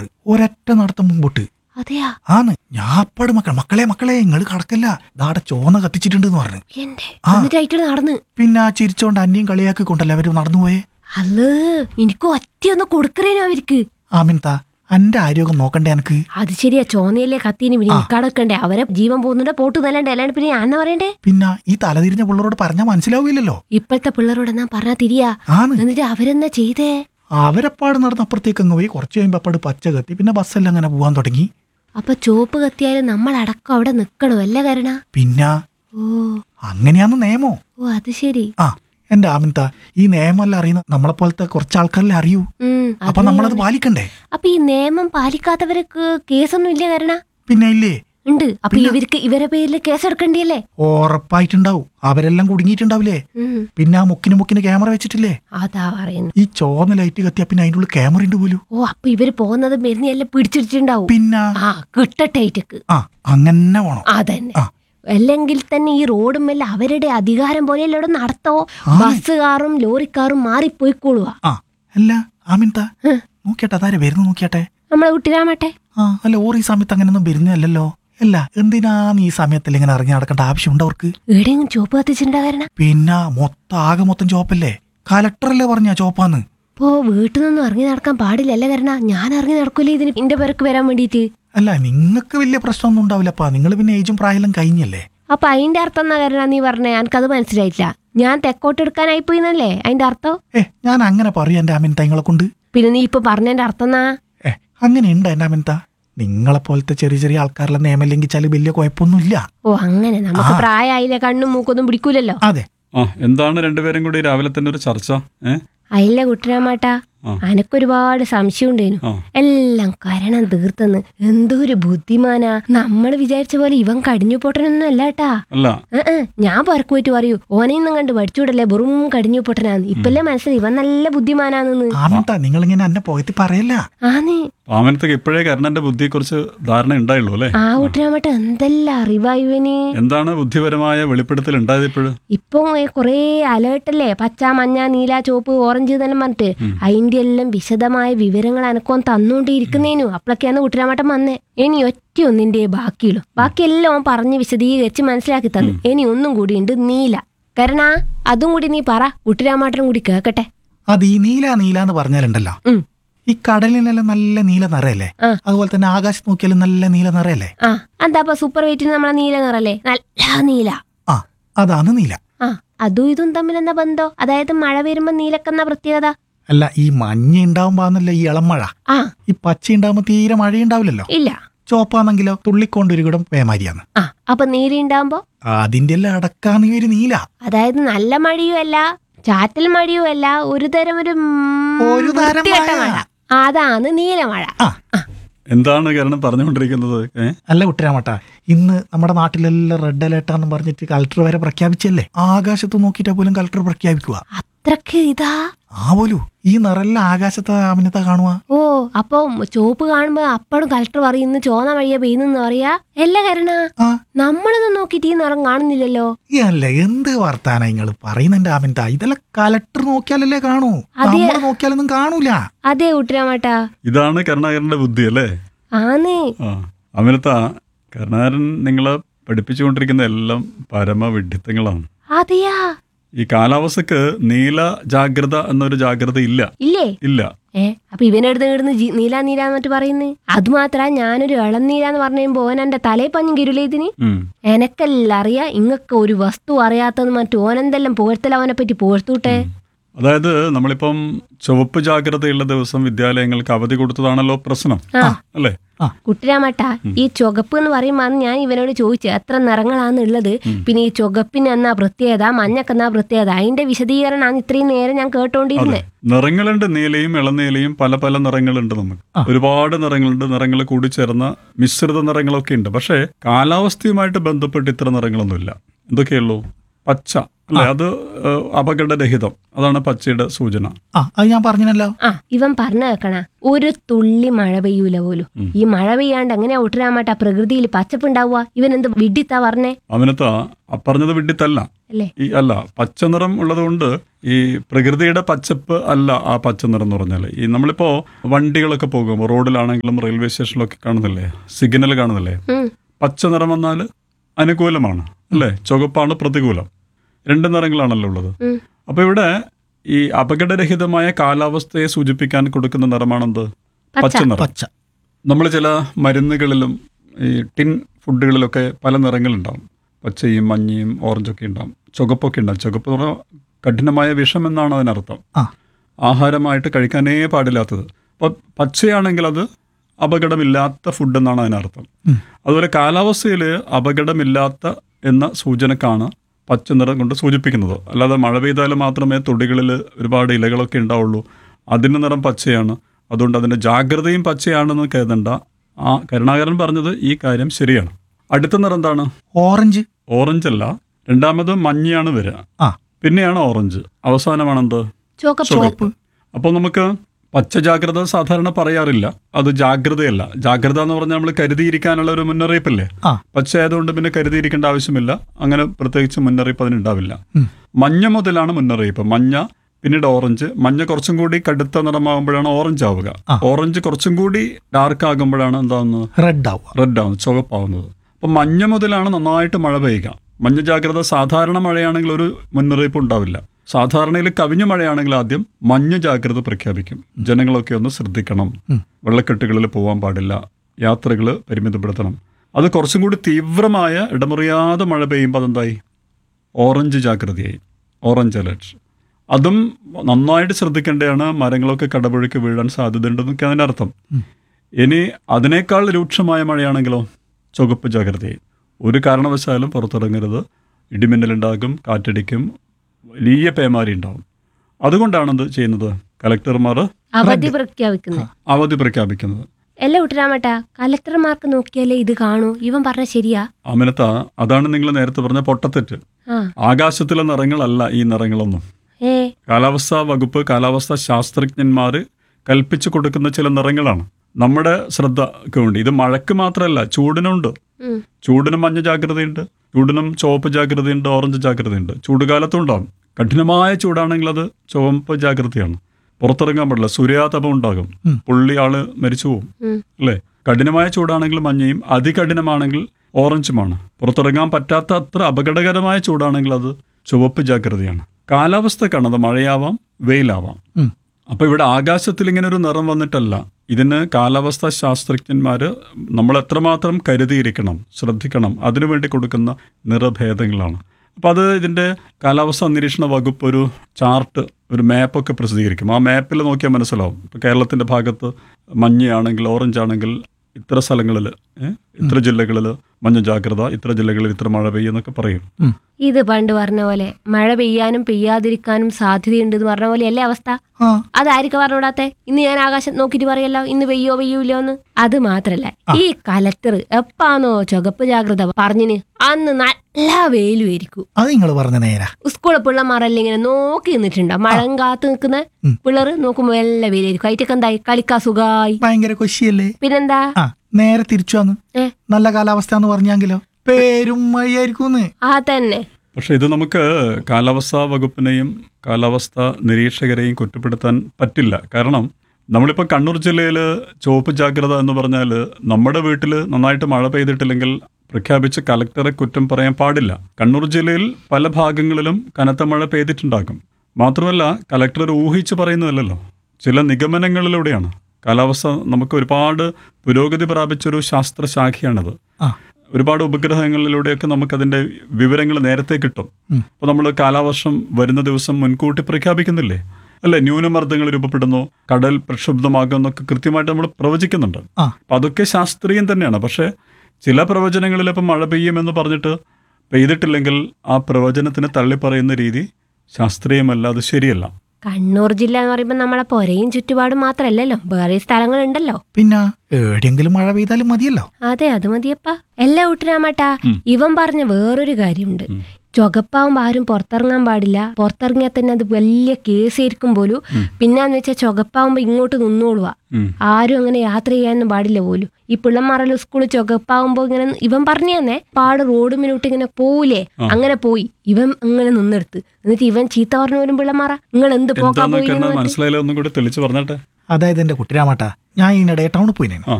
Car ഒരൊറ്റ നടത്തം മുമ്പോട്ട് അതെയാ ആന്ന് ഞാപ്പാട് മക്കൾ മക്കളെ മക്കളെ നിങ്ങൾ കടക്കല്ല ദാടെ ചോന്ന കത്തിച്ചിട്ടുണ്ട് എന്ന് പറഞ്ഞു എന്റെ ആ. എന്നിട്ട് ആയിട്ട് നടന്ന് പിന്നെ ആ ചിരിച്ചോണ്ട് അന്യം കളിയാക്കി കൊണ്ടല്ലേ അവര് നടന്നുപോയേ അല്ലേ എനിക്ക് ഒറ്റയൊന്ന് കൊടുക്കറേനോ അവർക്ക് ആമിൻത അന്റെ ആരോഗ്യം നോക്കണ്ടേ എനക്ക് അത് ശരിയാ ചോന്നയല്ലേ കത്തിന് പിന്നെ ആ. ഇക്കാടക്കണ്ടേ അവരെ ജീവൻ പോകുന്നുണ്ട് പോട്ട് നല്ലണ്ടേ അല്ലാണ്ട് പിന്നെ ഞാൻ പറയണ്ടേ പിന്നെ ഈ തലതിരിഞ്ഞ പിള്ളേരോട് പറഞ്ഞാൽ മനസ്സിലാവില്ലല്ലോ ഇപ്പോഴത്തെ പിള്ളേരോട് എന്നാ പറഞ്ഞാ തിരിയാ ആന്ന് എന്നിട്ട് അവരെന്നാ ചെയ്തേ അവരപ്പാട് നടന്ന് അപ്പുറത്തേക്ക് അങ്ങ് പോയി കുറച്ച് കഴിയുമ്പോൾ അപ്പാട് പച്ച കത്തി പിന്നെ ബസ്സെല്ലാം അങ്ങനെ പോവാൻ തുടങ്ങി അപ്പൊ ചോപ്പ് കത്തിയാലും നമ്മൾ അടക്കം അവിടെ നിക്കണോ അല്ല കരണ പിന്നെ ഓ അങ്ങനെയാന്ന് നിയമോ ഓ അത് ശരി ആ എന്റെ ആമിൻത ഈ നിയമമെല്ലാം അറിയുന്ന നമ്മളെ പോലത്തെ കുറച്ച് ആൾക്കാരല്ലേ അറിയൂ ഉം, അത് അപ്പൊ നമ്മളത് പാലിക്കണ്ടേ അപ്പൊ ഈ നിയമം പാലിക്കാത്തവർക്ക് കേസൊന്നും ഇല്ല കരണ പിന്നെ ഇല്ലേ ഉണ്ട് അപ്പൊ ഇവർക്ക് ഇവരെ പേരിൽ കേസ് എടുക്കണ്ടിയല്ലേ ഉറപ്പായിട്ടുണ്ടാവും അവരെല്ലാം കുടുങ്ങിയിട്ടുണ്ടാവില്ലേ ഉം, പിന്നെ ആ മുക്കിന് മുക്കിന് ക്യാമറ വെച്ചിട്ടില്ലേ അതാ പറയുന്നു ഈ ചോന്ന ലൈറ്റ് കത്തിയാ പിന്നെ അതിൻ്റെ ഉള്ളിൽ ക്യാമറ ഉണ്ട് പോലും ഓ അപ്പൊ ഇവര് പോകുന്നത് മരുന്നെല്ലാം പിടിച്ചിട്ടുണ്ടാവും പിന്നെ ആ കിട്ടട്ടെ ഇറ്റക്ക് ആ അങ്ങനെ വേണം അതന്നെ ആ. അല്ലെങ്കിൽ തന്നെ ഈ റോഡും എല്ലാം അവരുടെ അധികാരം പോലെയല്ല ഇവിടെ നടത്തോ ബസ്സുകാറും ലോറിക്കാറും മാറിപ്പോയിക്കോളുക ആ അല്ല ആമിൻത ഉം. നോക്കിയാട്ടെ അതാരെ വരുന്നു നോക്കിയാട്ടെ നമ്മളെ കുട്ടിരാമട്ടെ ആ അല്ല ഓർ ഈ സമയത്ത് അങ്ങനെയൊന്നും വരുന്നല്ലോ അല്ല എന്തിനാന്ന് ഈ സമയത്തിൽ ഇങ്ങനെ ഇറങ്ങി നടക്കേണ്ട ആവശ്യമുണ്ടോ അവർക്ക് എവിടെയെങ്കിലും ചോപ്പ് കത്തിച്ചിട്ടുണ്ടാ കാരണം പിന്നെ മൊത്തം ആകെ മൊത്തം ചോപ്പല്ലേ കലക്ടറല്ലേ പറഞ്ഞ ചോപ്പാന്ന് ഇപ്പോ വീട്ടിൽ നിന്നും ഇറങ്ങി നടക്കാൻ പാടില്ലല്ലേ കരണ ഞാൻ ഇറങ്ങി നടക്കൂലേ ഇതിന് എന്റെ പേർക്ക് വരാൻ വേണ്ടിയിട്ട് അല്ല നിങ്ങൾക്ക് വലിയ പ്രശ്നമൊന്നും ഉണ്ടാവില്ലപ്പാ നിങ്ങൾ പിന്നെ ഏജും പ്രായമെല്ലാം കഴിഞ്ഞല്ലേ അപ്പൊ അതിന്റെ അർത്ഥം എന്നാ കരണ നീ പറഞ്ഞേ എനിക്കത് മനസ്സിലായിട്ടില്ല ഞാൻ തെക്കോട്ട് എടുക്കാനായി പോയിന്നല്ലേ അതിന്റെ അർത്ഥം ഏ ഞാൻ അങ്ങനെ പറയാം എന്റെ അമിൻത നിങ്ങളെ കൊണ്ട് പിന്നെ നീ ഇപ്പൊ പറഞ്ഞതിന്റെ അർത്ഥം എന്നാ ഏ അങ്ങനെ ഉണ്ട് എന്റെ അമിൻത നിങ്ങളെ പോലത്തെ ചെറിയ ചെറിയ ആൾക്കാരെല്ലാം നിയമം ലംഘിച്ചാൽ വലിയ കുഴപ്പമൊന്നുമില്ല ഓ അങ്ങനെ നമുക്ക് പ്രായമായില്ലേ കണ്ണും മൂക്കൊന്നും പിടിക്കൂലല്ലോ അതെ ആ എന്താണ് രണ്ടുപേരും കൂടി രാവിലെ തന്നെ ഒരു ചർച്ച ഏ അയില്ല കുട്ടരാമാട്ടാ ആ. അനക്കൊരുപാട് സംശയം ഉണ്ടായിരുന്നു ആ എല്ലാം കരണം തീർത്തെന്ന് എന്തോ ഒരു ബുദ്ധിമാനാ നമ്മൾ വിചാരിച്ച പോലെ ഇവൻ കടിഞ്ഞു പൊട്ടനൊന്നും അല്ല കേട്ടാ അല്ല ഏ, ഏ, ഞാൻ പറക്കുപോയിട്ട് പറയൂ ഓനെയൊന്നും കണ്ട് പഠിച്ചൂടല്ലേ വെറും കടിഞ്ഞു പൊട്ടനാന്ന് ഇപ്പല്ലേ മനസ്സിലായി ഇവൻ നല്ല ബുദ്ധിമാനാണെന്ന് ആമിൻത നിങ്ങളിങ്ങനെ എന്നെ പോയത്തി പറയല്ല ആന്നേ പാമനത്തേക്ക് ഇപ്പോഴേ കർണന്റെ ബുദ്ധിയെക്കുറിച്ച് ധാരണ ഉണ്ടായുള്ളൂ അല്ലേ ആ കുട്ടരാമട്ട എന്തെല്ലാം അറിവാ ഇവന് എന്താണ് ബുദ്ധിപരമായ വെളിപ്പെടുത്തൽ ഉണ്ടായത് ഇപ്പോഴും ഇപ്പൊ കൊറേ അലേർട്ടല്ലേ പച്ച മഞ്ഞ നീല ചുവപ്പ് ഓറഞ്ച് എന്നെല്ലാം പറഞ്ഞിട്ട് അതിന്റെ എല്ലാം വിശദമായ വിവരങ്ങൾ എനക്കോൻ തന്നുകൊണ്ടിരിക്കുന്നേനു അപ്പോഴൊക്കെയാണ് കുട്ടിരാമട്ടം വന്നേ ഇനി ഒറ്റ ഒന്നിന്റെ ബാക്കിയുള്ളൂ ബാക്കിയെല്ലാം ഓൻ പറഞ്ഞ് വിശദീകരിച്ച് മനസ്സിലാക്കി തന്നു ഇനി ഒന്നും കൂടി ഉണ്ട് നീല കരണ അതും കൂടി നീ പറ കുട്ടിരാമാട്ടനും കൂടി കേക്കട്ടെ അത് ഈ നീല നീല എന്ന് പറഞ്ഞാലുണ്ടല്ലോ ഉം. ഈ കടലിനെല്ലാം നല്ല നീല നിറയല്ലേ ആ. അതുപോലെ തന്നെ ആകാശത്ത് നോക്കിയാലും നല്ല നീല നിറയല്ലേ ആ എന്താ സൂപ്പർ വെയിറ്റിന് നമ്മളെ നീല നിറല്ലേ നല്ല നീല ആ അതാണ് നീല ആ അതും ഇതും തമ്മിൽ എന്താ ബന്ധം അതായത് മഴ വരുമ്പോ നീലക്കെന്ന പ്രത്യേകത അല്ല ഈ മഞ്ഞ ഉണ്ടാവുമ്പോന്നല്ല ഈ ഇളം മഴ ആ ഈ പച്ച ഉണ്ടാവുമ്പോ തീരെ മഴയുണ്ടാവില്ലല്ലോ ഇല്ല ചോപ്പാണെങ്കിലോ തുള്ളിക്കൊണ്ടൊരു കുടം പേമാരിയാന്ന് ആ അപ്പൊ നീല ഉണ്ടാവുമ്പോ അതിന്റെ എല്ലാം അടക്കാന്ന് ഈ ഒരു നീല അതായത് നല്ല മഴയും അല്ല ചാറ്റൽ മഴയും അല്ല ഒരു തരം ഒരു ഉം, ഒരു തരം വൃത്തികെട്ട മഴ. മഴ അതാണ് നീലമഴ ആ എന്താണ് കരണം പറഞ്ഞുകൊണ്ടിരിക്കുന്നത് ഏ അല്ല കുട്ടരാമട്ട ഇന്ന് നമ്മുടെ നാട്ടിലെല്ലാം റെഡ് അലേർട്ടാന്ന് പറഞ്ഞിട്ട് കളക്ടർ വരെ പ്രഖ്യാപിച്ചല്ലേ ആകാശത്ത് നോക്കിയിട്ടാ പോലും കളക്ടർ പ്രഖ്യാപിക്കുക അത്രക്ക് ഇതാ ആ പോലു ഈ നിറല്ല ആകാശത്തെ അമിനത കാണുക ഓ അപ്പൊ ചുവപ്പ് കാണുമ്പോ അപ്പഴും കളക്ടർ പറയും ഇന്ന് ചോന്ന വഴിയാ പെയ്യുന്നെന്ന് പറയാ എല്ലാ കാരണ ആ നമ്മളൊന്നും നോക്കിയിട്ട് ഈ നിറം കാണുന്നില്ലല്ലോ ഈ അല്ല എന്ത് വർത്താന നിങ്ങൾ പറയുന്നുണ്ട് അമിനത ഇതെല്ലാം കലക്ടർ നോക്കിയാലല്ലേ കാണൂ അതെ. നമ്മൾ നോക്കിയാലൊന്നും കാണൂല അതേ കുട്ടിരാമട്ടാ ഇതാണ് കരുണാകരന്റെ ബുദ്ധി അല്ലേ ആന്നേ ആ അമിനത്ത കരുണാകരൻ നിങ്ങളെ പഠിപ്പിച്ചുകൊണ്ടിരിക്കുന്ന എല്ലാം പരമവിഡിത്തങ്ങളാണ് അതെയാ ഈ കാലാവസ്ഥക്ക് നീല ജാഗ്രത എന്നൊരു ജാഗ്രത ഇല്ല ഇല്ലേ ഇല്ല ഏ അപ്പൊ ഇവനെടുത്ത് ഇടുന്ന് ജി- നീല നീല എന്നിട്ട് പറയുന്നേ അത് മാത്ര ഞാനൊരു ഇളം നീല എന്ന് പറഞ്ഞു ഓൻ എന്റെ തലയിൽ പഞ്ഞും കിരുലേ ഇതിന് ഉം. എനക്കെല്ലാം അറിയാ ഇങ്ങക്ക് ഒരു വസ്തു അറിയാത്തത് മറ്റു ഓനെന്തെല്ലാം പുകഴ്ത്തല അവനെ പറ്റി പുകഴ്ത്തൂട്ടെ അതായത് നമ്മളിപ്പം ചുവപ്പ് ജാഗ്രതയുള്ള ദിവസം വിദ്യാലയങ്ങൾക്ക് അവധി കൊടുത്തതാണല്ലോ പ്രശ്നം ആ അല്ലേ കുട്ടിരാമട്ട ഈ ചുവപ്പ് എന്ന് പറയുമ്പോ അന്ന് ഞാൻ ഇവനോട് ചോദിച്ചു എത്ര നിറങ്ങളാണ് ഉള്ളത് പിന്നെ ഈ ചുവപ്പിന് എന്നാ പ്രത്യേകത മഞ്ഞക്ക് എന്നാ പ്രത്യേകത അതിന്റെ വിശദീകരണമാണ് ഇത്രയും നേരം ഞാൻ കേട്ടോണ്ടിരുന്നത് നിറങ്ങളുണ്ട് നീലയും ഇളനീലയും പല പല നിറങ്ങളുണ്ട് നമുക്ക് ഒരുപാട് നിറങ്ങളുണ്ട് നിറങ്ങൾ കൂടിച്ചേർന്ന മിശ്രിത നിറങ്ങളൊക്കെ ഉണ്ട് പക്ഷേ കാലാവസ്ഥയുമായിട്ട് ബന്ധപ്പെട്ട് ഇത്ര നിറങ്ങളൊന്നുമില്ല എന്തൊക്കെയുള്ളൂ പച്ച അല്ലെ അത് ഏഹ്, അപകടരഹിതം അതാണ് പച്ചയുടെ സൂചന ആ അത് ഞാൻ പറഞ്ഞല്ലോ ആ ഇവൻ പറഞ്ഞു കേക്കണ ഒരു തുള്ളി മഴ പെയ്യൂല പോലും ഈ മഴ പെയ്യാണ്ട് എങ്ങനെയാ ഒട്ടുരാമട്ട പ്രകൃതിയിൽ പച്ചപ്പ് ഉണ്ടാവുക ഇവൻ എന്ത് വിഡിത്താ പറഞ്ഞേ അവനത്ത പറഞ്ഞത് വിഡിത്തല്ല അല്ലേ ഈ അല്ല പച്ചനിറം ഉള്ളതുകൊണ്ട് ഈ പ്രകൃതിയുടെ പച്ചപ്പ് അല്ല ആ പച്ചനിറം എന്ന് പറഞ്ഞാൽ ഈ നമ്മളിപ്പോ വണ്ടികളൊക്കെ പോകുമ്പോൾ റോഡിലാണെങ്കിലും റെയിൽവേ സ്റ്റേഷനിലൊക്കെ കാണുന്നില്ലേ സിഗ്നൽ കാണുന്നില്ലേ ഉം. പച്ച നിറം വന്നാൽ അനുകൂലമാണ് അല്ലേ ചുവപ്പാണ് പ്രതികൂലം രണ്ട് നിറങ്ങളാണല്ലോ ഉള്ളത് ഉം. അപ്പൊ ഇവിടെ ഈ അപകടരഹിതമായ കാലാവസ്ഥയെ സൂചിപ്പിക്കാൻ കൊടുക്കുന്ന നിറമാണെന്ത് പച്ച നിറം പച്ച നമ്മൾ ചില മരുന്നുകളിലും ഈ ടിൻ ഫുഡുകളിലൊക്കെ പല നിറങ്ങളുണ്ടാവും പച്ചയും മഞ്ഞയും ഓറഞ്ചൊക്കെ ഉണ്ടാവും ചുവപ്പൊക്കെ ഉണ്ടാവും ചുവപ്പ് എന്ന് പറഞ്ഞാൽ കഠിനമായ വിഷം എന്നാണ് അതിനർത്ഥം ആ ആഹാരമായിട്ട് കഴിക്കാനേ പാടില്ലാത്തത് അപ്പോൾ പച്ചയാണെങ്കിൽ അത് അപകടമില്ലാത്ത ഫുഡ് എന്നാണ് അതിനർത്ഥം ഉം. അതുപോലെ കാലാവസ്ഥയിൽ അപകടമില്ലാത്ത എന്ന സൂചനക്കാണ് പച്ച നിറം കൊണ്ട് സൂചിപ്പിക്കുന്നത് അല്ലാതെ മഴ പെയ്താൽ മാത്രമേ തൊടികളിൽ ഒരുപാട് ഇലകളൊക്കെ ഉണ്ടാവുള്ളൂ അതിൻ്റെ നിറം പച്ചയാണ് അതുകൊണ്ട് അതിൻ്റെ ജാഗ്രതയും പച്ചയാണെന്ന് കരുതണ്ട ആ കരുണാകരൻ പറഞ്ഞത് ഈ കാര്യം ശരിയാണ് അടുത്ത നിറം എന്താണ് ഓറഞ്ച് ഓറഞ്ച് അല്ല രണ്ടാമത് മഞ്ഞയാണ് വരിക ആ പിന്നെയാണ് ഓറഞ്ച് അവസാനമാണെന്ത് ചുവക്കപ്പ് ചുവപ്പ് അപ്പോൾ നമുക്ക് പച്ച ജാഗ്രത സാധാരണ പറയാറില്ല അത് ജാഗ്രതയല്ല ജാഗ്രത എന്ന് പറഞ്ഞാൽ നമ്മൾ കരുതിയിരിക്കാനുള്ള ഒരു മുന്നറിയിപ്പല്ലേ ആ പച്ച ആയതുകൊണ്ട് പിന്നെ കരുതിയിരിക്കേണ്ട ആവശ്യമില്ല അങ്ങനെ പ്രത്യേകിച്ച് മുന്നറിയിപ്പ് അതിനുണ്ടാവില്ല ഉം. മഞ്ഞ മുതലാണ് മുന്നറിയിപ്പ് മഞ്ഞ പിന്നീട് ഓറഞ്ച് മഞ്ഞ കുറച്ചും കൂടി കടുത്ത നിറമാകുമ്പോഴാണ് ഓറഞ്ച് ആവുക ആ. ഓറഞ്ച് കുറച്ചും കൂടി ഡാർക്ക് ആകുമ്പോഴാണ് എന്താകുന്നത് റെഡ് ആവുക റെഡ് ആവുന്നത് ചുവപ്പാവുന്നത് അപ്പം മഞ്ഞ മുതലാണ് നന്നായിട്ട് മഴ പെയ്യുക മഞ്ഞ ജാഗ്രത സാധാരണ മഴയാണെങ്കിൽ ഒരു മുന്നറിയിപ്പ് ഉണ്ടാവില്ല സാധാരണയിൽ കവിഞ്ഞ മഴയാണെങ്കിൽ ആദ്യം മഞ്ഞ ജാഗ്രത പ്രഖ്യാപിക്കും ജനങ്ങളൊക്കെ ഒന്ന് ശ്രദ്ധിക്കണം ഉം. വെള്ളക്കെട്ടുകളിൽ പോകാൻ പാടില്ല യാത്രകൾ പരിമിതപ്പെടുത്തണം അത് കുറച്ചും കൂടി തീവ്രമായ ഇടമുറിയാതെ മഴ പെയ്യുമ്പോൾ അതെന്തായി ഓറഞ്ച് ജാഗ്രതയായി ഓറഞ്ച് അലർട്ട് അതും നന്നായിട്ട് ശ്രദ്ധിക്കേണ്ടതാണ് മരങ്ങളൊക്കെ കടപുഴയ്ക്ക് വീഴാൻ സാധ്യതയുണ്ടെന്നൊക്കെ അതിൻ്റെ അർത്ഥം ഇനി അതിനേക്കാൾ രൂക്ഷമായ മഴയാണെങ്കിലോ ചുവപ്പ് ജാഗ്രതയായി ഒരു കാരണവശാലും പുറത്തിറങ്ങരുത് ഇടിമിന്നലുണ്ടാകും കാറ്റടിക്കും വലിയ പേമാരി ഉണ്ടാവും അതുകൊണ്ടാണ് എന്ത് ചെയ്യുന്നത് കലക്ടർമാർ അവധി പ്രഖ്യാപിക്കുന്നത് അവധി പ്രഖ്യാപിക്കുന്നത് അല്ല കുട്ടരാമട്ട കലക്ടർമാർക്ക് നോക്കിയാലേ ഇത് കാണൂ ഇവൻ പറഞ്ഞ ശരിയാ അമിനത്ത അതാണ് നിങ്ങൾ നേരത്തെ പറഞ്ഞ പൊട്ടത്തെറ്റ് ആ ആകാശത്തിലെ നിറങ്ങളല്ല ഈ നിറങ്ങളൊന്നും ഏ കാലാവസ്ഥാ വകുപ്പ് കാലാവസ്ഥാ ശാസ്ത്രജ്ഞന്മാർ കൽപ്പിച്ചു കൊടുക്കുന്ന ചില നിറങ്ങളാണ് നമ്മുടെ ശ്രദ്ധയ്ക്ക് വേണ്ടി ഇത് മഴയ്ക്ക് മാത്രമല്ല ചൂടിനുണ്ട് ഉം. ചൂടിനും മഞ്ഞ ജാഗ്രതയുണ്ട് ചൂടിനും ചുവപ്പ് ജാഗ്രതയുണ്ട് ഓറഞ്ച് ജാഗ്രതയുണ്ട് ചൂടുകാലത്തും ഉണ്ടാകും കഠിനമായ ചൂടാണെങ്കിൽ അത് ചുവപ്പ് ജാഗ്രതയാണ് പുറത്തിറങ്ങാൻ പാടില്ല സൂര്യാതപം ഉണ്ടാകും ഉം. പുള്ളി ആള് മരിച്ചു പോകും ഉം. അല്ലേ കഠിനമായ ചൂടാണെങ്കിൽ മഞ്ഞയും അതികഠിനമാണെങ്കിൽ ഓറഞ്ചുമാണ് പുറത്തിറങ്ങാൻ പറ്റാത്ത അത്ര അപകടകരമായ ചൂടാണെങ്കിൽ അത് ചുവപ്പ് ജാഗ്രതയാണ് കാലാവസ്ഥക്കാണ് അത് മഴയാവാം വെയിലാവാം ഉം. അപ്പൊ ഇവിടെ ആകാശത്തിൽ ഇങ്ങനെ ഒരു നിറം വന്നിട്ടല്ല ഇതിന് കാലാവസ്ഥാ ശാസ്ത്രജ്ഞന്മാര് നമ്മൾ എത്രമാത്രം കരുതിയിരിക്കണം ശ്രദ്ധിക്കണം അതിനുവേണ്ടി കൊടുക്കുന്ന നിറഭേദങ്ങളാണ് അപ്പൊ അത് ഇതിന്റെ കാലാവസ്ഥാ നിരീക്ഷണ വകുപ്പ് ഒരു ചാർട്ട് ഒരു മാപ്പൊക്കെ പ്രസിദ്ധീകരിക്കും ആ മാപ്പിൽ നോക്കിയാൽ മനസ്സിലാവും ഇപ്പൊ കേരളത്തിന്റെ ഭാഗത്ത് മഞ്ഞയാണെങ്കിൽ ഓറഞ്ച് ആണെങ്കിൽ ഇത്ര സ്ഥലങ്ങളിൽ ഇത്ര ജില്ലകളിൽ മഞ്ഞ ജാഗ്രത ഇത്ര ജില്ലകളിൽ ഇത്ര മഴ പെയ്യുന്നൊക്കെ പറയും ഉം. ഇത് പണ്ട് പറഞ്ഞ പോലെ മഴ പെയ്യാനും പെയ്യാതിരിക്കാനും സാധ്യതയുണ്ട് എന്ന് പറഞ്ഞ പോലെ അല്ലേ അവസ്ഥ ആ അതായിരിക്കും പറഞ്ഞുകൂടാത്തെ ഇന്ന് ഞാൻ ആകാശം നോക്കിയിട്ട് പറയല്ലോ ഇന്ന് പെയ്യോ പെയ്യൂല്ലോ എന്ന് അത് മാത്രല്ല ഈ കലക്ടർ എപ്പാന്നോ ചുവപ്പ് ജാഗ്രത പറഞ്ഞിന് അന്ന് നല്ല വെയിലുമായിരിക്കും അത് നിങ്ങൾ പറഞ്ഞ നേരാ സ്കൂളിൽ പിള്ളമാരെല്ലാം ഇങ്ങനെ നോക്കി നിന്നിട്ടുണ്ടോ മഴം കാത്തു നിൽക്കുന്ന ഉം. പിള്ളേർ നോക്കുമ്പോ എല്ലാ വെയിലായിരിക്കും അതിറ്റൊക്കെ എന്തായി കളിക്കാ സുഖായി ഭയങ്കര കൊശിയല്ലേ പിന്നെന്താ ആ നേരെ തിരിച്ചു വന്ന് ഏ നല്ല കാലാവസ്ഥ എന്ന് പറഞ്ഞെങ്കിലോ പേരും മഴയായിരിക്കും ആ തന്നെ പക്ഷെ ഇത് നമുക്ക് കാലാവസ്ഥാ വകുപ്പിനെയും കാലാവസ്ഥാ നിരീക്ഷകരെയും കുറ്റപ്പെടുത്താൻ പറ്റില്ല കാരണം നമ്മളിപ്പോൾ കണ്ണൂർ ജില്ലയിൽ ചുവപ്പ് ജാഗ്രത എന്ന് പറഞ്ഞാൽ നമ്മുടെ വീട്ടിൽ നന്നായിട്ട് മഴ പെയ്തിട്ടില്ലെങ്കിൽ പ്രഖ്യാപിച്ച് കലക്ടറെ കുറ്റം പറയാൻ പാടില്ല കണ്ണൂർ ജില്ലയിൽ പല ഭാഗങ്ങളിലും കനത്ത മഴ പെയ്തിട്ടുണ്ടാകും മാത്രമല്ല കലക്ടർ ഊഹിച്ച് പറയുന്നതല്ലല്ലോ ചില നിഗമനങ്ങളിലൂടെയാണ് കാലാവസ്ഥ നമുക്ക് ഒരുപാട് പുരോഗതി പ്രാപിച്ചൊരു ശാസ്ത്രശാഖയാണത് ആ ഒരുപാട് ഉപഗ്രഹങ്ങളിലൂടെയൊക്കെ നമുക്കതിൻ്റെ വിവരങ്ങൾ നേരത്തെ കിട്ടും ഉം. അപ്പോൾ നമ്മൾ കാലാവർഷം വരുന്ന ദിവസം മുൻകൂട്ടി പ്രഖ്യാപിക്കുന്നില്ലേ അല്ലെ ന്യൂനമർദ്ദങ്ങൾ രൂപപ്പെടുന്നു കടൽ പ്രക്ഷുബ്ധമാകും എന്നൊക്കെ കൃത്യമായിട്ട് നമ്മൾ പ്രവചിക്കുന്നുണ്ട് ആ അപ്പം അതൊക്കെ ശാസ്ത്രീയം തന്നെയാണ് പക്ഷേ ചില പ്രവചനങ്ങളിൽ ഇപ്പം മഴ പെയ്യുമെന്ന് പറഞ്ഞിട്ട് പെയ്തിട്ടില്ലെങ്കിൽ ആ പ്രവചനത്തിന് തള്ളിപ്പറയുന്ന രീതി ശാസ്ത്രീയമല്ല അത് ശരിയല്ല കണ്ണൂർ ജില്ല എന്ന് പറയുമ്പോൾ നമ്മളെ പൊരയും ചുറ്റുപാടും മാത്രല്ലല്ലോ വേറെ സ്ഥലങ്ങളുണ്ടല്ലോ പിന്നെ എവിടെയെങ്കിലും മഴ പെയ്താലും മതിയല്ലോ അതെ അത് മതിയപ്പാ എല്ലാ ഊട്ടിരാമാട്ടാ ഉം. ഇവൻ പറഞ്ഞ വേറൊരു കാര്യമുണ്ട് ചുകപ്പാവുമ്പോ ആരും പുറത്തിറങ്ങാൻ പാടില്ല പുറത്തിറങ്ങിയാൽ തന്നെ അത് വലിയ കേസായിരിക്കും പോലും പിന്നെന്ന് വെച്ചാൽ ചുകപ്പാവുമ്പോ ഇങ്ങോട്ട് നിന്നോളുക ഉം. ആരും അങ്ങനെ യാത്ര ചെയ്യാനൊന്നും പാടില്ല പോലും ഈ പിള്ളമാരെല്ലാം സ്കൂളിൽ ചുകപ്പാവുമ്പോ ഇങ്ങനെ ഇവൻ പറഞ്ഞു തന്നെ പാട് റോഡ് മുന്നോട്ട് ഇങ്ങനെ പോവില്ലേ അങ്ങനെ പോയി ഇവൻ ഇങ്ങനെ നിന്നെടുത്ത് എന്നിട്ട് ഇവൻ ചീത്ത പറഞ്ഞു വരും പിള്ളമാറ നിങ്ങൾ എന്ത് പോക്കാ എന്താന്നൊക്കെ പോയി മനസ്സിലായാലും ഒന്നും കൂടി തെളിച്ച് പറഞ്ഞിട്ടെ അതായത് എന്റെ കുട്ടിരാമാട്ട ഞാൻ ഇതിനിടെ ടൗണിൽ പോയിനു ആ